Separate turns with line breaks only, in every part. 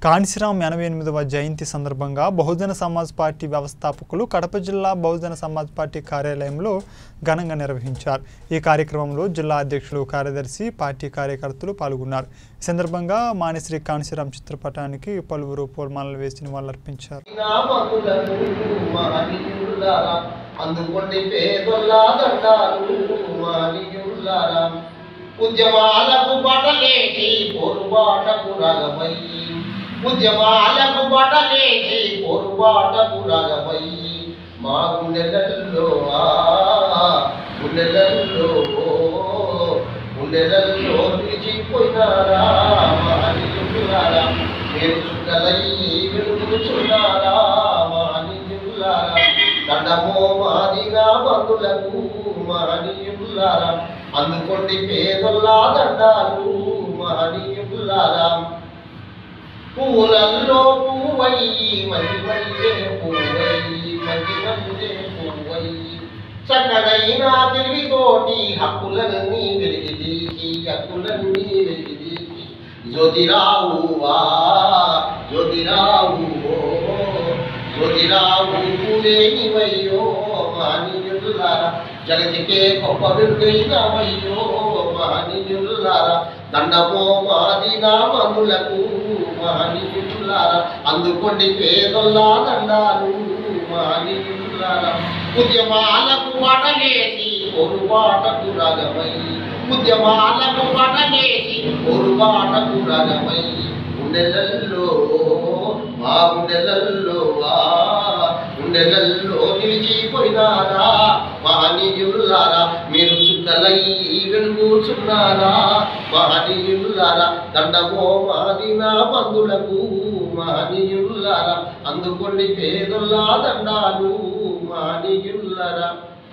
కాన్సిరామ్ ఎనభై ఎనిమిదవ జయంతి సందర్భంగా బహుజన సమాజ్ పార్టీ వ్యవస్థాపకులు కడప జిల్లా బహుజన సమాజ్ పార్టీ కార్యాలయంలో ఘనంగా నిర్వహించారు ఈ కార్యక్రమంలో జిల్లా అధ్యక్షులు కార్యదర్శి పార్టీ కార్యకర్తలు పాల్గొన్నారు ఈ సందర్భంగా మానిశ్రీ కాన్సిరామ్ చిత్రపటానికి పలువురు పూలమాలలు వేసి నివాళులర్పించారు
నామకులను మానియుల్లారా అందుకోండి పేదొల్ల దండాలు మానియుల్లారా ఉద్యమాలకు బటలేసి పొరుబాటకు రగమై ఉద్యమాలకు బటలేసి పొరుబాటకు రగమై మా గుండెలలో ఆ గుండెలలో గుండెలలో నిలిచిపోయినారా మానియుల్లారా మీరు చుక్కలై వెలుగుచున్నారా మానియుల్లారా దండమో మాదిగా బంధులకు మానియుల్లారా అందుకోండి పేదొల్లా దండాలు మానియుల్లారా పూలల్లో పువ్వయ్యి మంచి మల్లె పువ్వయ్యి మంచి మల్లె పువ్వయ్యి చక్కడైన తెలివితోటి హక్కులన్నీ వెలిగి తీసి హక్కులన్నీ వెలిగి తీసి జ్యోతిరావు వా జ్యోతిరావు ఓ, జ్యోతిరావు పూలేనివయ్యో మానియుల్లారా జగతికే గొప్ప వెలుగైనవయ్యో మానియుల్లారా దండమో మాది నామనులకు మానియుల్లారా అందుకోండి పేదొల్లా దండాలు మానియుల్లారా ఉద్యమాలకు పడలేసి పొరుబాటకు రగమై ఉద్యమాలకు పడలేసి పొరుబాటకు రగమై గుండెలల్లో మా గుండెలల్లో ఆ గుండెలల్లో నిలిచిపోయినారా మహనీయులారా మీరు చుక్కలై వెలుగుచున్నారా మహనీయులారా దండమో మాదిన బంధులకు మహనీయులారా అందుకోండి పేదొల్లా దండాలు మహనీయులారా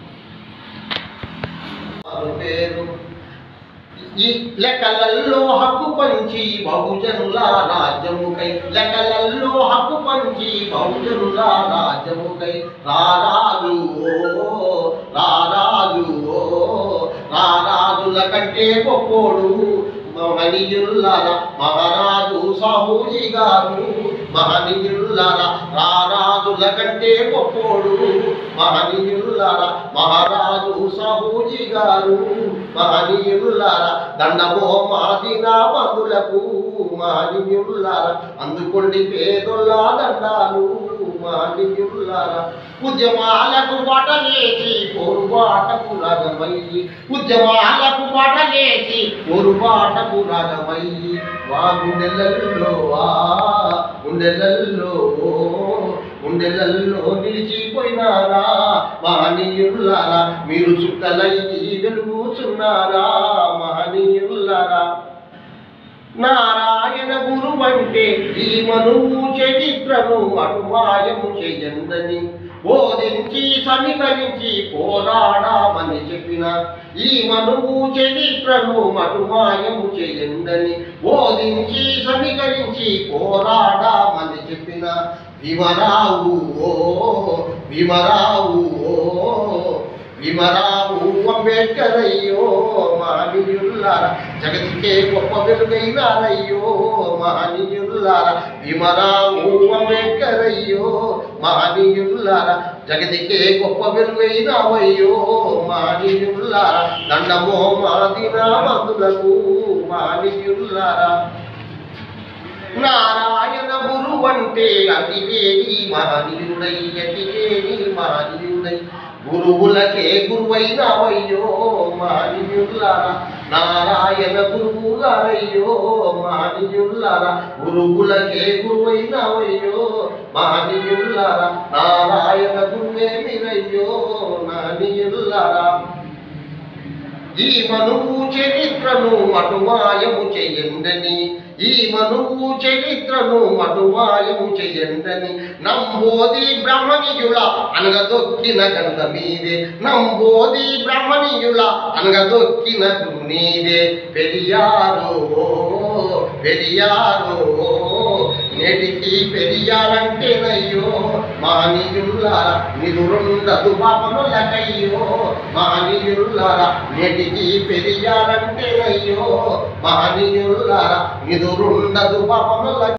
వారు పేరు ఈ లెక్కలల్లో హక్కు పంచి బహుజనుల రాజ్యముకై లెక్కలల్లో హక్కు పంచి బహుజనుల రాజ్యముకై రారాజు ఓ రారాజు ఓ రారాజుల కంటే గొప్పోడు మహనీయుల్లారా మహారాజు సాహూజీ గారు మహనీయుల్లారా రారాజుల కంటే గొప్పోడు మహనీయుల్లారా మహారాజు సాహూజీ గారు మహనీయుల్లారా దండమో మాదిన బంధులకు మహనీయుల్లారా అందుకోండి పేదొల్లా దండాలు మహనీయుల్లారా ఉద్యమాలకు బటలేసి పొరుబాటకు రగమయ్యి ఉద్యమాలకు బటలేసి పొరుబాటకు రగమయ్యి వా గుండెలల్లో ఆ గుండెలల్లో గుండెలల్లో నిలిచిపోయినారా మహనీయుల్లారా మీరు చుక్కలై వెలుగుచున్నారా మహనీయుల్లారా నారాయణ గురు అంటే ఈ మనువు చరిత్రను అటుమాయము చేయందని బోధించి సమీకరించి పోరాడామని చెప్పిన ఈ మనువు చరిత్రను మటుమాయము చేయందని బోధించి సమీకరించి పోరాడామని చెప్పిన భీమరావు ఓ భీమరావు ఓ భీమరావు అంబేద్కర్ అయ్యో మహనీయుల్లారా జగతికే గొప్ప వెలుగైనారయ్యో మహనీయుల్లారా భీమరావు అంబేద్కర్ అయ్యో మహనీయుల్లారా జగతికే గొప్ప వెలుగైనావయ్యో మహనీయుల్లారా దండమో మాదిన మందులకు మహనీయుల్లారా నారాయణ గురు అంటే అతివేది మహనీయుడై అతివేది మహనీయుడై గురువులకే గురువైనవయ్యో మహనీయుల్లారా నారాయణ గురువు గారయ్యో మహనీయుల్లారా గురువులకే గురువైనవయ్యో మహనీయుల్లారా నారాయణ గురువే మీరయ్యో మహనీయుల్లారా ఈ మనువు చరిత్రను అటుమాయము చేయండని ఈ మనువు చరిత్రను అటుమాయము చేయండని నంబోది బ్రహ్మణియుల అనగదొక్కిన గంధ మీదే నంబోది బ్రహ్మణియుల అనగదొక్కిన నీదే పెరియారో పెరియారో నేటికి పెరియారంటేనయ్యో మహనీయుల్లారా నిదురుండదు పాపములకయ్యో మహనీయుల్లారా నేటికి పెరియారంటేనయ్యో మహనీయుల్లారా నిదురుండదు పాపముల